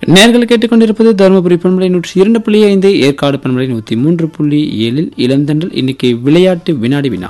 நேர்கள் கேட்டுக்கொண்டிருப்பது தருமபுரி பண்பலை நூற்றி இரண்டு புள்ளி ஐந்து ஏற்காடு பண்பலை நூற்றி மூன்று புள்ளி ஏழில் இளந்தண்டல் இன்னைக்கு விளையாட்டு வினாடி வினா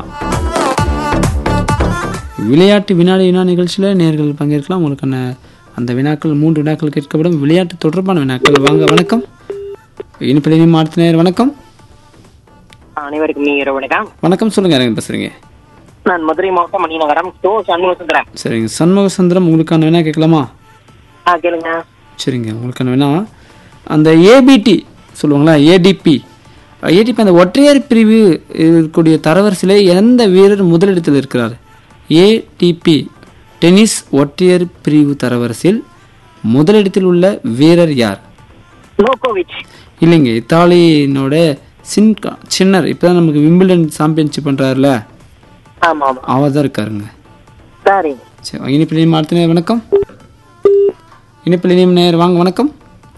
விளையாட்டு வினாடி வினா நிகழ்ச்சியில் நேர்கள் பங்கேற்கலாம் உங்களுக்கான அந்த வினாக்கள் மூன்று வினாக்கள் கேட்கப்படும் விளையாட்டு தொடர்பான வினாக்கள் வாங்க வணக்கம் இனிப்பிள்ளை மாற்று நேர் வணக்கம் அனைவருக்கும் நீங்க இரவு வணக்கம் வணக்கம் சொல்லுங்க யாருங்க பேசுறீங்க நான் மதுரை மாவட்டம் மணிநகரம் டோ சண்முக சுந்தரம் சரிங்க சண்முக சுந்தரம் உங்களுக்கான வினா கேட்கலாமா ஆ கேளுங்க சரிங்க உங்களுக்கான வேணா அந்த ஏபிடி சொல்லுவாங்களா ஏடிபி ஏடிபி அந்த ஒற்றையர் பிரிவு இருக்கக்கூடிய தரவரிசையில் எந்த வீரர் முதலிடத்தில் இருக்கிறார் ஏடிபி டென்னிஸ் ஒற்றையர் பிரிவு தரவரிசையில் முதலிடத்தில் உள்ள வீரர் யார் நோகோவிச் இல்லைங்க இத்தாலியினோட சின்கா சின்னர் இப்போ தான் நமக்கு விம்பிள்டன் சாம்பியன்ஷிப் பண்ணுறாருல ஆமா ஆமா அவர் தான் இருக்காருங்க சரி சரி இனிப்பிள்ளையும் மாற்றினர் வணக்கம் இனிப்பிள்ளையும் நேர் வாங்க வணக்கம்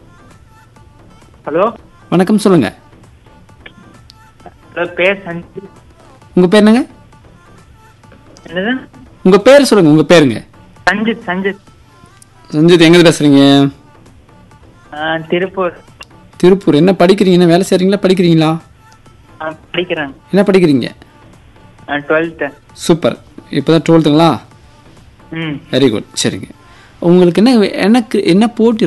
ஹலோ வணக்கம் சொல்லுங்கள் ஹலோ பேர் சஞ்சு உங்கள் பேர் என்னங்க என்னது உங்கள் பேர் சொல்லுங்கள் உங்கள் பேருங்க சஞ்சித் சஞ்சித் சஞ்சித் எங்கே பேசுகிறீங்க ஆ, திருப்பூர் திருப்பூர் என்ன படிக்கிறீங்க என்ன வேலை செய்கிறீங்களா படிக்கிறீங்களா ஆ, படிக்கிறேன் என்ன படிக்கிறீங்க டுவெல்த்து சூப்பர் இப்போ தான் டுவெல்த்துங்களா ம் வெரி குட் சரிங்க உங்களுக்கு என்ன எனக்கு என்ன போட்டி